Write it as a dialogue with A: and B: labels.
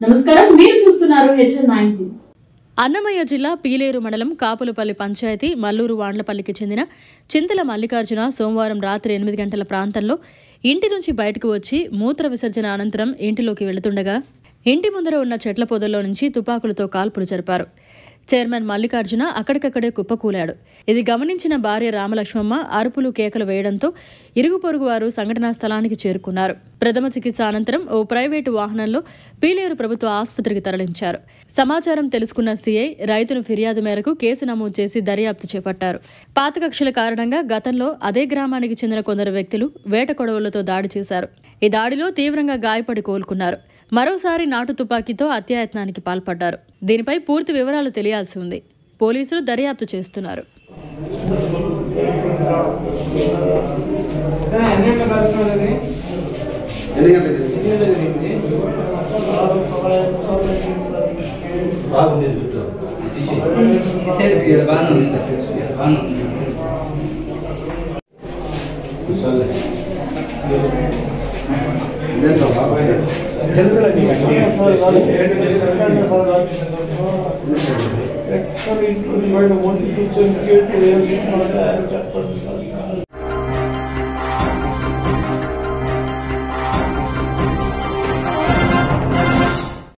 A: నమస్కారం మీరు చూస్తున్నారు హెచ్ఎన్ నైన్టీ
B: అన్నమయ్య జిల్లా పీలేరు మండలం కాపులపల్లి పంచాయతీ మల్లూరు వాండ్లపల్లికి చెందిన చింతల మల్లికార్జున సోమవారం రాత్రి ఎనిమిది గంటల ప్రాంతంలో ఇంటి నుంచి బయటకు వచ్చి మూత్ర విసర్జన అనంతరం ఇంటిలోకి వెళుతుండగా ఇంటి ముందర ఉన్న చెట్ల పొదల్లో నుంచి తుపాకులతో కాల్పులు జరిపారు చైర్మన్ మల్లికార్జున అక్కడికక్కడే కుప్పకూలాడు ఇది గమనించిన భార్య రామలక్ష్మమ్మ అరుపులు కేకలు వేయడంతో ఇరుగు పొరుగు వారు సంఘటనా స్థలానికి చేరుకున్నారు ప్రథమ చికిత్స అనంతరం ఓ ప్రైవేటు వాహనంలో పీలేరు ప్రభుత్వ ఆసుపత్రికి తరలించారు సమాచారం తెలుసుకున్న సీఐ రైతును ఫిర్యాదు మేరకు కేసు నమోదు చేసి దర్యాప్తు చేపట్టారు పాత కక్షల కారణంగా గతంలో అదే గ్రామానికి చెందిన కొందరు వ్యక్తులు వేట కొడవలతో దాడి చేశారు ఈ దాడిలో తీవ్రంగా గాయపడి కోలుకున్నారు మరోసారి నాటు తుపాకీతో హత్యాయత్నానికి పాల్పడ్డారు దీనిపై పూర్తి వివరాలు తెలియాల్సి ఉంది పోలీసులు దర్యాప్తు చేస్తున్నారు
C: ఎన్ని గంటలకి
D: బాగుండేది బిట్టు తీసి కూర్చోలే
C: ఇదేంటో బాబాయ్
E: ఎక్కడ ఇంట్లో బయట వంటి కూర్చొని గేట్ చెప్పండి